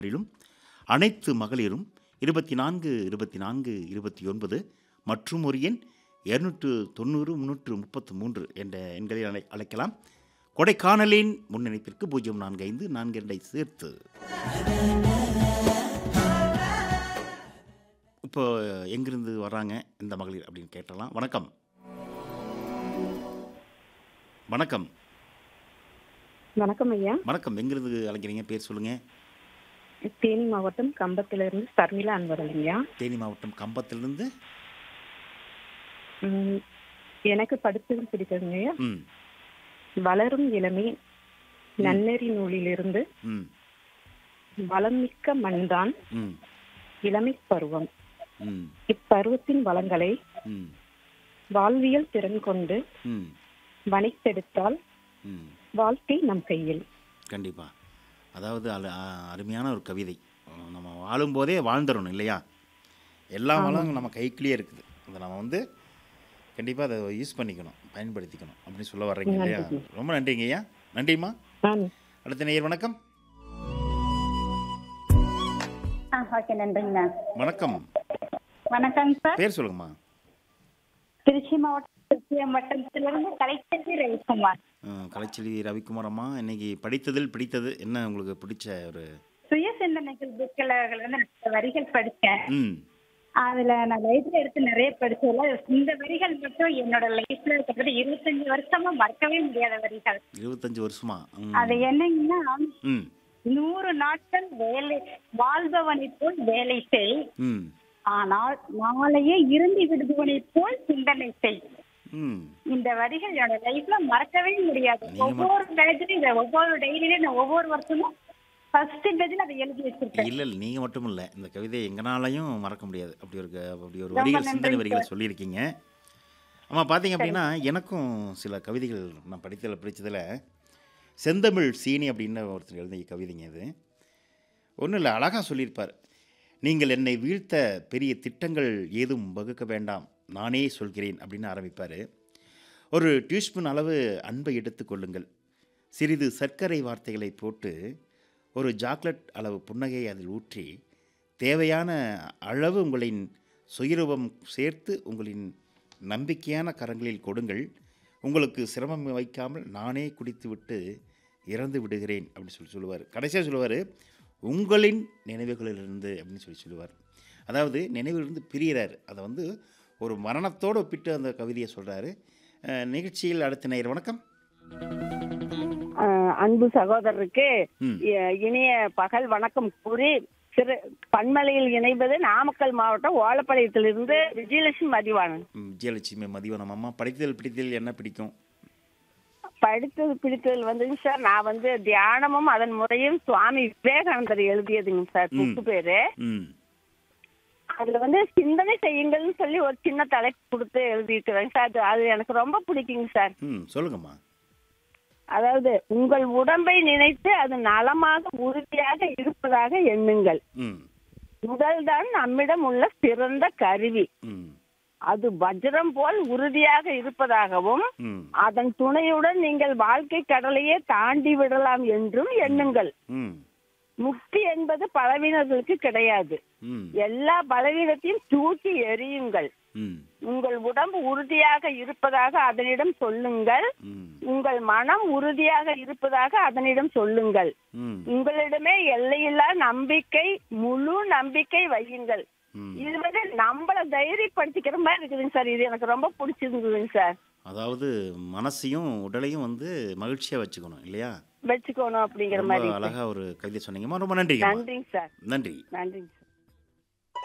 ிலும் அனைத்து மகளிரும் இருபத்தி நான்கு இருபத்தி நான்கு இருபத்தி ஒன்பது மற்றும் ஒரு எண் இருநூற்று தொண்ணூறு முந்நூற்று முப்பத்து மூன்று என்ற எண்களில் அழை அழைக்கலாம் கொடைக்கானலின் முன்னிணைப்பிற்கு பூஜ்ஜியம் நான்கு ஐந்து நான்கு இரண்டை சேர்த்து இப்போ எங்கிருந்து வர்றாங்க இந்த மகளிர் அப்படின்னு கேட்டலாம் வணக்கம் வணக்கம் வணக்கம் ஐயா வணக்கம் எங்கிருந்து அழைக்கிறீங்க பேர் சொல்லுங்க தேனி மாவட்டம் கம்பத்திலிருந்து சர்மிளா அன்வர் ஐயா தேனி மாவட்டம் கம்பத்திலிருந்து ம், எனக்கு படித்தது பிடித்ததுங்க ஐயா ம் வளரும் இளமை நன்னெறி நூலிலிருந்து ம் வளமிக்க மண்தான் ம் இளமை பருவம் ம் இப்பருவத்தின் வளங்களை ம் வாழ்வியல் திறன் கொண்டு ம் வனைத்தெடுத்தால் ம் வாழ்க்கை நம் கையில் கண்டிப்பாக அதாவது அழு அ- அருமையான ஒரு கவிதை அஹ் நம்ம வாழும்போதே வாழ்ந்துடணும் இல்லையா எல்லா வளங்களும் நம்ம கைக்குள்ளேயே இருக்குது அதை நம்ம வந்து கண்டிப்பாக அதை யூஸ் பண்ணிக்கணும் பயன்படுத்திக்கணும் அப்படின்னு சொல்ல வர்றீங்க இல்லையா ரொம்ப நன்றிங்க ஐயா நன்றிம்மா நான் அடுத்த நேயர் வணக்கம் ஆ ஓகே நன்றிங்கண்ணா வணக்கம் வணக்கம் சார் பேர் சொல்லுங்கம்மா திருச்சி மாவட்டம் திருச்சி வட்டத்திலிருந்து கலைச்செல்வி ரவிக்குமார் அஹ் கலைச்செல்வி ரவிக்குமார் அம்மா இன்னைக்கு படித்ததில் பிடித்தது என்ன உங்களுக்கு பிடிச்ச ஒரு சுய சிந்தனைகள் புக்கில் வந்து நிறைய வரிகள் படித்தேன் ம் அதுல நான் லைப்ரரி எடுத்து நிறைய படிச்சதுல இந்த வரிகள் மட்டும் என்னோட லைஃப்ல கிட்டத்தட்ட இருபத்தஞ்சு வருஷமா மறக்கவே முடியாத வரிகள் இருபத்தஞ்சு வருஷமா ம் அது என்னங்கன்னா ம் நூறு நாட்கள் வேலை வாழ்பவனை போல் வேலை செய் ம் ஆனால் நாளையே இருந்து விடுபவனை போல் சிந்தனை செய் ம் இந்த வரிகள் என்னோட லைஃப்ல மறக்கவே முடியாது நீங்க ம- ஒவ்வொரு பேஜ்லயும் இதை ஒவ்வொரு டெய்லியும் நான் ஒவ்வொரு வருஷமும் ஃபர்ஸ்ட் பேஜ்ல அதை எழுதி வச்சிருக்கேன் இல்லை இல்லை நீங்கள் மட்டும் இல்லை இந்த கவிதையை எங்கனாலையும் மறக்க முடியாது அப்படி ஒரு க- அப்படி ஒரு ரொம்ப வரிகள் நன்றி சிந்தனை வரிகளை சார். சொல்லியிருக்கீங்க ஆமாம் பார்த்தீங்க அப்படின்னா எனக்கும் சில கவிதைகள் நான் படித்ததில் பிடிச்சதில் செந்தமிழ் சீனி அப்படின்னு ஒருத்தர் எழுதிய கவிதைங்க இது ஒன்றும் இல்லை அழகாக சொல்லியிருப்பார் நீங்கள் என்னை வீழ்த்த பெரிய திட்டங்கள் ஏதும் வகுக்க வேண்டாம் நானே சொல்கிறேன் அப்படின்னு ஆரம்பிப்பார் ஒரு டியூஸ்பூன் அளவு அன்பை எடுத்துக்கொள்ளுங்கள் சிறிது சர்க்கரை வார்த்தைகளை போட்டு ஒரு சாக்லேட் அளவு புன்னகையை அதில் ஊற்றி தேவையான அளவு உங்களின் சுயரூபம் சேர்த்து உங்களின் நம்பிக்கையான கரங்களில் கொடுங்கள் உங்களுக்கு சிரமம் வைக்காமல் நானே குடித்துவிட்டு இறந்து விடுகிறேன் அப்படின்னு சொல்லி சொல்லுவார் கடைசியாக சொல்லுவார் உங்களின் நினைவுகளிலிருந்து அப்படின்னு சொல்லி சொல்லுவார் அதாவது நினைவிலிருந்து பிரியறார் அதை வந்து ஒரு மரணத்தோடு ஒப்பிட்டு அந்த கவிதையை சொல்கிறாரு நிகழ்ச்சியில் அடுத்த நேயர் வணக்கம் ஆஹ் அன்பு சகோதரருக்கு ம் இ- இனிய பகல் வணக்கம் கூறி சிறு பன்மலையில் இணைவது நாமக்கல் மாவட்டம் ஓலப்பாளையத்திலிருந்து விஜயலட்சுமி மதிவாணன் ம், விஜயலட்சுமி மதிவனம் அம்மா படித்ததில் பிடித்ததில் என்ன பிடிக்கும் படித்தது பிடித்தது வந்துங்க சார் நான் வந்து தியானமும் அதன் முறையும் சுவாமி விவேகானந்தர் எழுதியதுங்க சார் ம். புக்கு பேரு ம் அதுல வந்து சிந்தனை செய்யுங்கள்னு சொல்லி ஒரு சின்ன தலைப்பு கொடுத்து எழுதியிருக்கிறேங்க சார் அது அது எனக்கு ரொம்ப பிடிக்குங்க சார் ம் சொல்லுங்கம்மா அதாவது உங்கள் உடம்பை நினைத்து அது நலமாக உறுதியாக இருப்பதாக எண்ணுங்கள் ம் உடல்தான் நம்மிடம் உள்ள சிறந்த கருவி ம் அது வஜ்ரம் போல் உறுதியாக இருப்பதாகவும் ம் அதன் துணையுடன் நீங்கள் வாழ்க்கை கடலையே தாண்டி விடலாம் என்றும் எண்ணுங்கள் ம் முக்தி என்பது பலவீனர்களுக்கு கிடையாது ம் எல்லா பலவீனத்தையும் தூக்கி எறியுங்கள் ம் உங்கள் உடம்பு உறுதியாக இருப்பதாக அதனிடம் சொல்லுங்கள் ம் உங்கள் மனம் உறுதியாக இருப்பதாக அதனிடம் சொல்லுங்கள் ம் உங்களிடமே எல்லையில்லா நம்பிக்கை முழு நம்பிக்கை வையுங்கள் ம் இது வந்து நம்மள தைரியப்படுத்திக்கிற மாதிரி இருக்குதுங்க சார் இது எனக்கு ரொம்ப பிடிச்சிருந்ததுங்க சார் அதாவது மனசையும் உடலையும் வந்து மகிழ்ச்சியாக வச்சுக்கணும் இல்லையா வச்சுக்கோணும் அப்படிங்கிற ரொம்ப மாதிரி அழகாக ஒரு கவிதை சொன்னீங்கம்மா ரொம்ப நன்றிங்கம்மா நன்றிங்க சார் நன்றி நன்றிங்க